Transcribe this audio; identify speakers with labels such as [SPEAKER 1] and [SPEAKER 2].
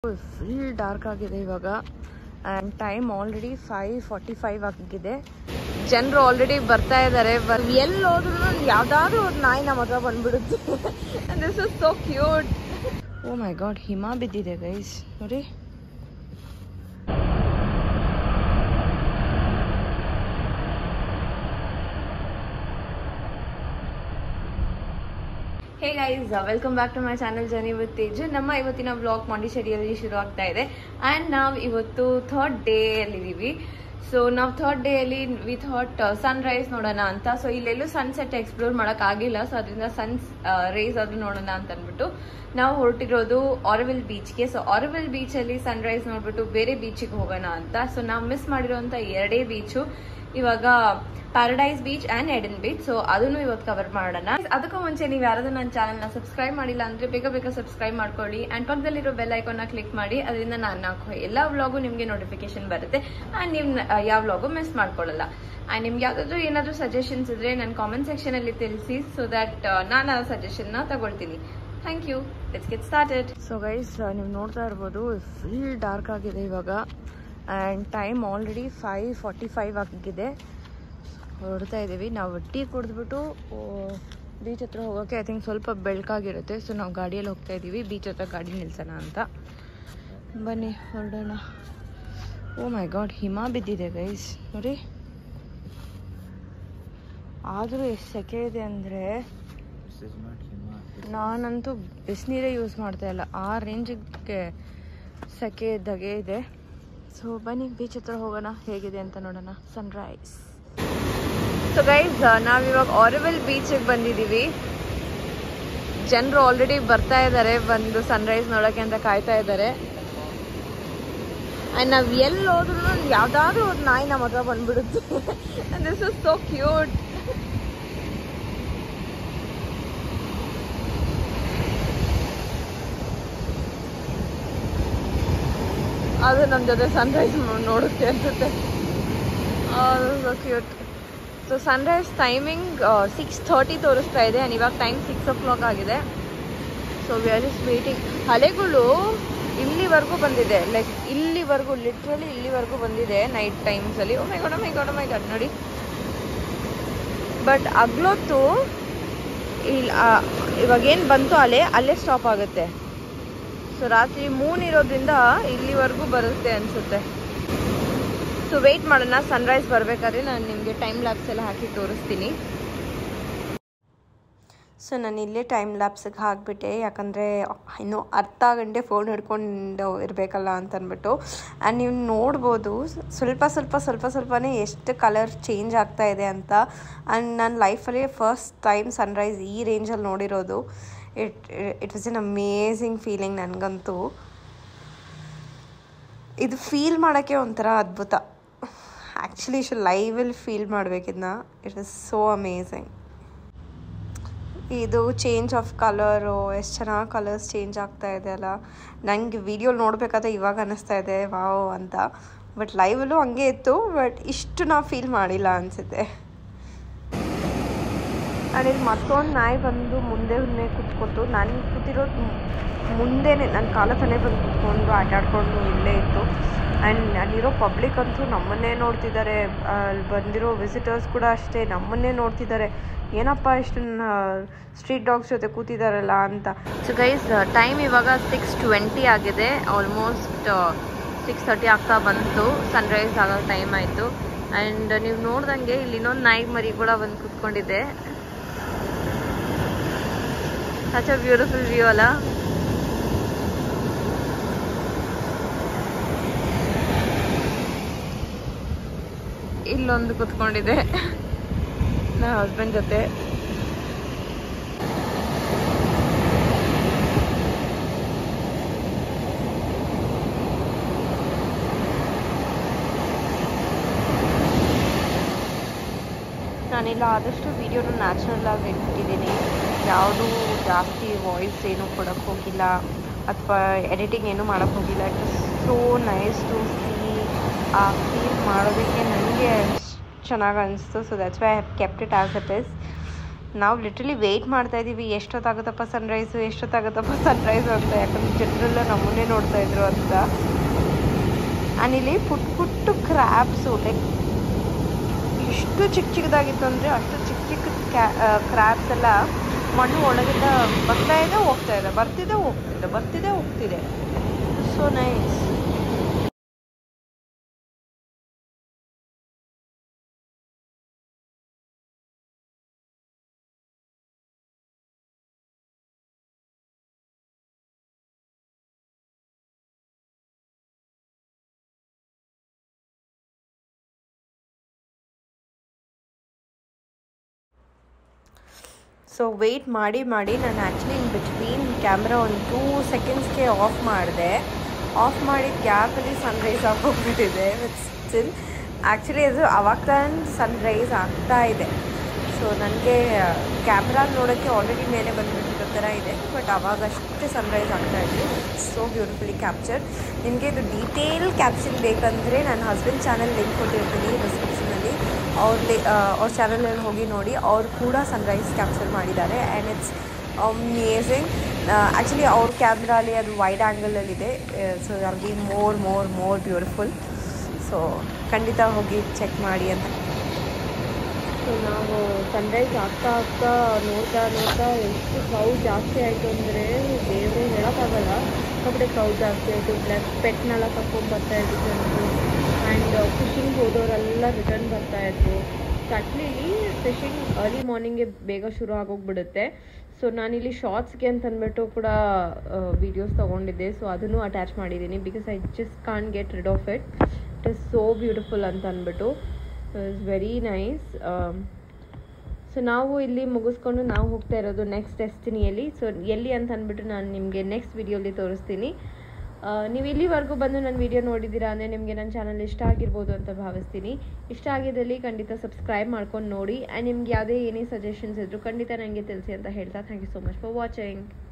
[SPEAKER 1] full dark ಆಗಿದೆ ಇವಾಗ and time already five forty five ಆಗಿದೆ ಜನರು ಆಲ್ರೆಡಿ ಬರ್ತಾ ಇದ್ದಾರೆ ಎಲ್ಲಿ ಹೋದ್ರು ಯಾವ್ದಾದ್ರು ಒಂದು ನಾಯಿ ನಮ್ಮ ಹತ್ರ ಬಂದ್ಬಿಡುತ್ತೆ this is so cute oh my God ಹಿಮ ಬಿದ್ದಿದೆ ಗೈಸ್ ನೋಡಿ hey guys welcome back to my channel journey with Teju ನಮ್ಮ ಇವತ್ತಿನ ಬ್ಲಾಗ್ ಪಾಂಡಿಚೇರಿಯಲ್ಲಿ ಶುರು ಆಗ್ತಾ ಇದೆ ಆ್ಯಂಡ್ ನಾವು ಇವತ್ತು ಥರ್ಡ್ ಡೇ ಅಲ್ಲಿ ಇದೀವಿ ಸೊ ನಾವು ಥರ್ಡ್ ಡೇ ಅಲ್ಲಿ ವಿ ಥಾಟ್ ಸನ್ ರೈಸ್ ನೋಡೋಣ ಅಂತ ಸೊ ಇಲ್ಲೆಲ್ಲೂ ಸನ್ಸೆಟ್ ಎಕ್ಸ್ಪ್ಲೋರ್ ಮಾಡಕ್ ಆಗಿಲ್ಲ ಸೊ ಅದರಿಂದ ಸನ್ ರೈಸ್ ಆದ್ರೂ ನೋಡೋಣ ಅಂತ ಅಂದ್ಬಿಟ್ಟು ನಾವು ಹೊರಟಿರೋದು ಆರವಿಲ್ ಬೀಚ್ಗೆ ಸೊ ಆರವಿಲ್ ಬೀಚ್ ಅಲ್ಲಿ ಸನ್ ರೈಸ್ ನೋಡ್ಬಿಟ್ಟು ಬೇರೆ ಬೀಚಿಗೆ ಹೋಗೋಣ ಅಂತ ಸೊ ನಾವು ಮಿಸ್ ಮಾಡಿರೋಂಥ ಎರಡೇ ಬೀಚು ಇವಾಗ paradise beach and Eden beach so ಅದನ್ನು ಇವತ್ತು ಕವರ್ ಮಾಡೋಣ ಅದಕ್ಕೂ ಮುಂಚೆ ನೀವು ಯಾರಾದ್ರೂ ನನ್ನ ಚಾನಲ್ನ ಸಬ್ಸ್ಕ್ರೈಬ್ ಮಾಡಿಲ್ಲ ಅಂದ್ರೆ ಬೇಗ ಬೇಗ ಸಬ್ಸ್ಕ್ರೈಬ್ ಮಾಡ್ಕೊಳ್ಳಿ ಅಂಡ್ ಪಕ್ಕದಲ್ಲಿರೋ ಬೆಲ್ ಐಕಾನ್ನ ಕ್ಲಿಕ್ ಮಾಡಿ ಅದರಿಂದ ನಾನು ಹಾಕೋ ಎಲ್ಲ ವ್ಲಾಗು ನಿಮಗೆ ನೋಟಿಫಿಕೇಶನ್ ಬರುತ್ತೆ ಅಂಡ್ ನೀವು ಯಾವ ವ್ಲಾಗು ಮಿಸ್ ಮಾಡ್ಕೊಳ್ಳಲ್ಲ ಅಂಡ್ ನಿಮ್ಗೆ ಯಾವ್ದಾದ್ರು ಏನಾದರೂ ಸಜೆಷನ್ಸ್ ಇದ್ರೆ ನನ್ನ ಕಾಮೆಂಟ್ ಸೆಕ್ಷನ್ ಅಲ್ಲಿ ತಿಳಿಸಿ ಸೊ ದಟ್ ನಾನು ಆ ಸಜೆಷನ್ ನ ತಗೊಳ್ತೀನಿ thank you let's get started so guys ನೀವು ನೋಡ್ತಾ ಇರ್ಬೋದು ಫುಲ್ ಡಾರ್ಕ್ ಆಗಿದೆ ಇವಾಗ and time already five forty five ಆಗಿದೆ ಹೊರಡ್ತಾ ಇದ್ದೀವಿ ನಾವು ಟೀ ಕುಡಿದ್ಬಿಟ್ಟು ಬೀಚ್ ಹತ್ರ ಹೋಗೋಕ್ಕೆ ಐ ಥಿಂಕ್ ಸ್ವಲ್ಪ ಬೆಳಕಾಗಿರುತ್ತೆ ಸೊ ನಾವು ಗಾಡಿಯಲ್ಲಿ ಹೋಗ್ತಾ ಇದ್ದೀವಿ ಬೀಚ್ ಹತ್ರ ಗಾಡಿ ನಿಲ್ಸೋಣ ಅಂತ ಬನ್ನಿ ಹೊರಡೋಣ ಓ ಮೈ ಗಾಡ್ ಹಿಮ ಬಿದ್ದಿದೆ ಗೈಸ್ ನೋಡಿ ಆದರೂ ಎಷ್ಟು ಸೆಕೆ ಇದೆ ಅಂದರೆ ನಾನಂತೂ ಬಿಸಿನೀರೇ ಯೂಸ್ ಮಾಡ್ತಾ ಇಲ್ಲ ಆ ರೇಂಜಿಗೆ ಸೆಕೆ ಧಗೆ ಇದೆ ಸೊ ಬನ್ನಿ ಬೀಚ್ ಹತ್ರ ಹೋಗೋಣ ಹೇಗಿದೆ ಅಂತ ನೋಡೋಣ ಸನ್ರೈಸ್ ಸೊ ಗೈಸ್ ನಾವಿವಾಗ ಆರವೆಲ್ ಬೀಚಿಗೆ ಬಂದಿದ್ದೀವಿ ಜನರು ಆಲ್ರೆಡಿ ಬರ್ತಾ ಇದ್ದಾರೆ ಬಂದು ಸನ್ರೈಸ್ ನೋಡೋಕ್ಕೆ ಅಂತ ಕಾಯ್ತಾ ಇದ್ದಾರೆ ಆ್ಯಂಡ್ ನಾವು ಎಲ್ಲಿ ಹೋದ್ರು ಯಾವ್ದಾದ್ರು ಒಂದು ನಾಯಿ ನಮ್ಮ ಹತ್ರ ಬಂದ್ಬಿಡುತ್ತೆ ದಿಸ್ ಇಸ್ ಸೋ ಕ್ಯೂಟ್ ಅದು ನಮ್ಮ ಜೊತೆ ಸನ್ರೈಸ್ ನೋಡುತ್ತೆ ಅನ್ಸುತ್ತೆ cute so sunrise timing six thirty ತೋರಿಸ್ತಾ ಇದೆ ಆ್ಯಂಡ್ ಇವಾಗ ಟೈಮ್ ಸಿಕ್ಸ್ ಓ ಕ್ಲಾಕ್ ಆಗಿದೆ so we are is waiting ಅಲೆಗಳು ಇಲ್ಲಿವರೆಗೂ ಬಂದಿದೆ ಲೈಕ್ ಇಲ್ಲಿವರೆಗೂ ಲಿಟ್ರಲಿ ಇಲ್ಲಿವರೆಗೂ ಬಂದಿದೆ ನೈಟ್ ಟೈಮ್ಸಲ್ಲಿ oh my God my God my God ನೋಡಿ ಬಟ್ ಅಗ್ಲೊತ್ತು ಇಲ್ಲಿ ಇವಾಗ ಏನು ಬಂತು ಅಲೆ ಅಲ್ಲೇ ಸ್ಟಾಪ್ ಆಗುತ್ತೆ ಸೊ ರಾತ್ರಿ ಮೂನ್ ಇರೋದ್ರಿಂದ ಇಲ್ಲಿವರೆಗೂ ಬರುತ್ತೆ ಅನಿಸುತ್ತೆ ಸೊ ವೆಯ್ಟ್ ಮಾಡೋಣ ಸನ್ರೈಸ್ ಬರಬೇಕಾದ್ರೆ ನಾನು ನಿಮಗೆ ಟೈಮ್ ಲ್ಯಾಬ್ಸ್ ಎಲ್ಲ ಹಾಕಿ ತೋರಿಸ್ತೀನಿ ಸೊ ನಾನು ಇಲ್ಲೇ ಟೈಮ್ ಲ್ಯಾಬ್ಸಿಗೆ ಹಾಕಿಬಿಟ್ಟೆ ಯಾಕಂದರೆ ಇನ್ನೂ ಅರ್ಧ ಗಂಟೆ ಫೋನ್ ಹಿಡ್ಕೊಂಡು ಇರಬೇಕಲ್ಲ ಅಂತ ಅಂದ್ಬಿಟ್ಟು ಆ್ಯಂಡ್ ನೀವು ನೋಡ್ಬೋದು ಸ್ವಲ್ಪ ಸ್ವಲ್ಪ ಸ್ವಲ್ಪ ಸ್ವಲ್ಪನೇ ಎಷ್ಟು ಕಲರ್ ಚೇಂಜ್ ಆಗ್ತಾ ಇದೆ ಅಂತ ಆ್ಯಂಡ್ ನನ್ನ ಲೈಫಲ್ಲಿ ಫಸ್ಟ್ ಟೈಮ್ ಸನ್ರೈಸ್ ಈ ರೇಂಜಲ್ಲಿ ನೋಡಿರೋದು it it was an amazing feeling ನನಗಂತೂ ಇದು ಫೀಲ್ ಮಾಡೋಕ್ಕೆ ಒಂಥರ ಅದ್ಭುತ ಆ್ಯಕ್ಚುಲಿ ಇಷ್ಟು ಲೈವಲ್ಲಿ ಫೀಲ್ ಮಾಡಬೇಕಿದ್ನ ಇಟ್ ಇಸ್ ಸೋ ಅಮೇಝಿಂಗ್ ಇದು ಚೇಂಜ್ ಆಫ್ ಕಲರು ಎಷ್ಟು ಚೆನ್ನಾಗಿ ಕಲರ್ಸ್ ಚೇಂಜ್ ಆಗ್ತಾ ಇದೆ ಅಲ್ಲ ನನಗೆ ವಿಡಿಯೋ ನೋಡಬೇಕಾದ್ರೆ ಇವಾಗ ಅನ್ನಿಸ್ತಾ ಇದೆ ವಾವ್ ಅಂತ ಬಟ್ ಲೈವಲ್ಲೂ ಹಂಗೆ ಇತ್ತು ಬಟ್ ಇಷ್ಟು ನಾವು ಫೀಲ್ ಮಾಡಿಲ್ಲ ಅನಿಸುತ್ತೆ ಆ್ಯಂಡ್ ಇಲ್ಲಿ ಮತ್ತೊಂದು ನಾಯಿ ಬಂದು ಮುಂದೆ ಮುಂದೆ ಕುತ್ಕೊತು ನಾನು ಕೂತಿರೋದು ಮುಂದೆನೇ ನನ್ನ ಕಾಲ ತಲೆ ಬಂದು ಕುತ್ಕೊಂಡು ಆಟಾಡ್ಕೊಂಡು ಇಲ್ಲೇ ಇತ್ತು ಆ್ಯಂಡ್ ಅಲ್ಲಿರೋ ಪಬ್ಲಿಕ್ ಅಂತೂ ನಮ್ಮನ್ನೇ ನೋಡ್ತಿದ್ದಾರೆ ಅಲ್ಲಿ ಬಂದಿರೋ ವಿಸಿಟರ್ಸ್ ಕೂಡ ಅಷ್ಟೇ ನಮ್ಮನ್ನೇ ನೋಡ್ತಿದ್ದಾರೆ ಏನಪ್ಪ ಇಷ್ಟನ್ನ ಸ್ಟ್ರೀಟ್ ಡಾಗ್ಸ್ ಜೊತೆ ಕೂತಿದ್ದಾರಲ್ಲ ಅಂತ ಸೊ ಗೈಸ್ ಟೈಮ್ ಇವಾಗ ಸಿಕ್ಸ್ ಟ್ವೆಂಟಿ ಆಗಿದೆ ಆಲ್ಮೋಸ್ಟ್ ಸಿಕ್ಸ್ ತರ್ಟಿ ಆಗ್ತಾ ಬಂತು ಸನ್ರೈಸ್ ಆಗೋ ಟೈಮ್ ಆಯಿತು ಆ್ಯಂಡ್ ನೀವು ನೋಡ್ದಂಗೆ ಇಲ್ಲಿ ಇನ್ನೊಂದು ನಾಯಿ ಮರಿ ಕೂಡ ಬಂದು ಕೂತ್ಕೊಂಡಿದೆ ಸಚ್ ಅ ಬ್ಯೂಟಿಫುಲ್ ವ್ಯೂ ಅಲ್ಲ ಇಲ್ಲೊಂದು ಕುತ್ಕೊಂಡಿದೆ ನನ್ನ ಹಸ್ಬೆಂಡ್ ಜೊತೆ ನಾನಿಲ್ಲ ಆದಷ್ಟು ವಿಡಿಯೋನ ನ್ಯಾಚುರಲ್ ಆಗಿ ಇಟ್ಬಿಟ್ಟಿದ್ದೀನಿ ಯಾವುದೂ ಜಾಸ್ತಿ ವಾಯ್ಸ್ ಏನೂ ಕೊಡೋಕ್ಕೆ ಹೋಗಿಲ್ಲ ಅಥವಾ ಎಡಿಟಿಂಗ್ ಏನೂ ಮಾಡೋಕ್ಕೆ ಹೋಗಿಲ್ಲ it is so nice to see ಆ ಫೀಲ್ ಮಾಡೋದಕ್ಕೆ ನನಗೆ ಚೆನ್ನಾಗಿ ಅನಿಸ್ತು so that's why I have kept it as it is ನಾವು ಲಿಟ್ರಲಿ ವೆಯ್ಟ್ ಮಾಡ್ತಾ ಇದ್ದೀವಿ ಎಷ್ಟೊತ್ತಾಗುತ್ತಪ್ಪ ಸನ್ರೈಸು ಎಷ್ಟೊತ್ತಾಗುತ್ತಪ್ಪ ಸನ್ರೈಸು ಅಂತ ಯಾಕಂದ್ರೆ ಜನರೆಲ್ಲ ನಮ್ಮನ್ನೇ ನೋಡ್ತಾ ಇದ್ರು ಅಂತ ಆ್ಯಂಡ್ ಇಲ್ಲಿ ಪುಟ್ ಪುಟ್ಟು ಕ್ರ್ಯಾಬ್ಸು ಲೈಕ್ ಎಷ್ಟು ಚಿಕ್ಕ ಚಿಕ್ಕದಾಗಿತ್ತು ಅಂದರೆ ಅಷ್ಟು ಚಿಕ್ಕ ಚಿಕ್ಕ ಕ್ಯಾ ಕ್ರ್ಯಾಬ್ಸ್ ಎಲ್ಲ ಮಣ್ಣು ಒಳಗಿಂದ ಬರ್ತಾ ಇದೆ ಹೋಗ್ತಾ ಇದೆ ಬರ್ತಿದೆ ಹೋಗ್ತಿದೆ ಬರ್ತಿದೆ ಹೋಗ್ತಿದೆ ಸೊ ನೈಸ್ ಸೊ ವೆಯ್ಟ್ ಮಾಡಿ ಮಾಡಿ ನಾನು ಆ್ಯಕ್ಚುಲಿ ಇನ್ ಬಿಟ್ವೀನ್ ಕ್ಯಾಮ್ರಾ ಒಂದು ಟೂ ಸೆಕೆಂಡ್ಸ್ಗೆ ಆಫ್ ಮಾಡಿದೆ ಆಫ್ ಮಾಡಿದ ಗ್ಯಾಪಲ್ಲಿ ಸನ್ರೈಸ್ ಆಗೋಗ್ಬಿಟ್ಟಿದೆ ಸ್ಟಿಲ್ ಆ್ಯಕ್ಚುಲಿ ಅದು ಅವಾಗ ತಾನು ಸನ್ರೈಸ್ ಆಗ್ತಾ ಇದೆ ಸೊ ನನಗೆ ಕ್ಯಾಮ್ರಾ ನೋಡೋಕ್ಕೆ ಆಲ್ರೆಡಿ ಮೇಲೆ ಬಂದುಬಿಟ್ಟಿರೋ ಥರ ಇದೆ ಬಟ್ ಅವಾಗ ಅಷ್ಟೇ ಸನ್ರೈಸ್ ಆಗ್ತಾ ಇತ್ತು ಸೋ ಬ್ಯೂಟಿಫುಲಿ ಕ್ಯಾಪ್ಚರ್ ನಿಮಗೆ ಇದು ಡೀಟೇಲ್ ಕ್ಯಾಪ್ಷನ್ ಬೇಕಂದರೆ ನನ್ನ ಹಸ್ಬೆಂಡ್ ಚಾನಲ್ ಲಿಂಕ್ ಕೊಟ್ಟಿರ್ತೀನಿ ಡಿಸ್ಕ್ರಿಪ್ಷನಲ್ಲಿ ಅವ್ರ ಅವ್ರ ಚಾನಲಲ್ಲಿ ಹೋಗಿ ನೋಡಿ ಅವ್ರು ಕೂಡ ಸನ್ರೈಸ್ ಕ್ಯಾಪ್ಚರ್ ಮಾಡಿದ್ದಾರೆ ಆ್ಯಂಡ್ ಇಟ್ಸ್ ಅಮೇಝಿಂಗ್ ಆ್ಯಕ್ಚುಲಿ ಅವ್ರ ಕ್ಯಾಮ್ರಾಲಿ ಅದು ವೈಡ್ ಆ್ಯಂಗಲಲ್ಲಿದೆ so are be more more more beautiful so ಖಂಡಿತ ಹೋಗಿ ಚೆಕ್ ಮಾಡಿ ಅಂತ ಸೊ ನಾವು ಸನ್ರೈಸ್ ಆಗ್ತಾ ಆಗ್ತಾ ನೋಡ್ತಾ ನೋಡ್ತಾ ಎಷ್ಟು ಕ್ರೌಡ್ ಜಾಸ್ತಿ ಆಯಿತು ಅಂದರೆ ದೇವರೇ ಹೇಳೋಕ್ಕಾಗಲ್ಲ ಕಬಡ್ಡಿ ಕ್ರೌಡ್ ಜಾಸ್ತಿ ಆಯಿತು ಪ್ಲಸ್ ಪೆಟ್ನೆಲ್ಲ ಕರ್ಕೊಂಡು ಬರ್ತಾ ಇದ್ರು ಜನರು ಆ್ಯಂಡ್ ಫಿಶಿಂಗ್ ಹೋದವರೆಲ್ಲ ರಿಟರ್ನ್ ಬರ್ತಾ ಇದ್ರು ಸೊ ಆ್ಯಕ್ಚುಲಿ ಇಲ್ಲಿ ಫಿಶಿಂಗ್ ಅರ್ಲಿ ಮಾರ್ನಿಂಗ್ಗೆ ಬೇಗ ಶುರು ಆಗೋಗ್ಬಿಡುತ್ತೆ ಸೊ ನಾನಿಲ್ಲಿ ಶಾರ್ಟ್ಸ್ಗೆ ಅಂತ ಅಂದ್ಬಿಟ್ಟು ಕೂಡ ವೀಡಿಯೋಸ್ ತೊಗೊಂಡಿದ್ದೆ ಸೊ ಅದನ್ನು ಅಟ್ಯಾಚ್ ಮಾಡಿದ್ದೀನಿ because I just can't get rid of it it is so beautiful ಅಂತ ಅಂದ್ಬಿಟ್ಟು ಇಸ್ ವೆರಿ ನೈಸ್ ಸೊ ನಾವು ಇಲ್ಲಿ ಮುಗಿಸ್ಕೊಂಡು ನಾವು ಹೋಗ್ತಾ ಇರೋದು ನೆಕ್ಸ್ಟ್ ಡೆಸ್ಟಿನಿಯಲ್ಲಿ ಸೊ ಎಲ್ಲಿ ಅಂತ ಅಂದ್ಬಿಟ್ಟು ನಾನು ನಿಮಗೆ ನೆಕ್ಸ್ಟ್ ವಿಡಿಯೋಲಿ ತೋರಿಸ್ತೀನಿ ನೀವು ಇಲ್ಲಿವರೆಗೂ ಬಂದು ನನ್ನ ವಿಡಿಯೋ ನೋಡಿದ್ದೀರಾ ಅಂದರೆ ನಿಮಗೆ ನನ್ನ ಚಾನಲ್ ಇಷ್ಟ ಆಗಿರ್ಬೋದು ಅಂತ ಭಾವಿಸ್ತೀನಿ ಇಷ್ಟ ಆಗಿದ್ದಲ್ಲಿ ಖಂಡಿತ ಸಬ್ಸ್ಕ್ರೈಬ್ ಮಾಡ್ಕೊಂಡು ನೋಡಿ ಆ್ಯಂಡ್ ನಿಮ್ಗೆ ಯಾವುದೇ ಏನೇ ಸಜೆಷನ್ಸ್ ಇದ್ದರೂ ಖಂಡಿತ ನನಗೆ ತಿಳಿಸಿ ಅಂತ ಹೇಳ್ತಾ thank you so much for watching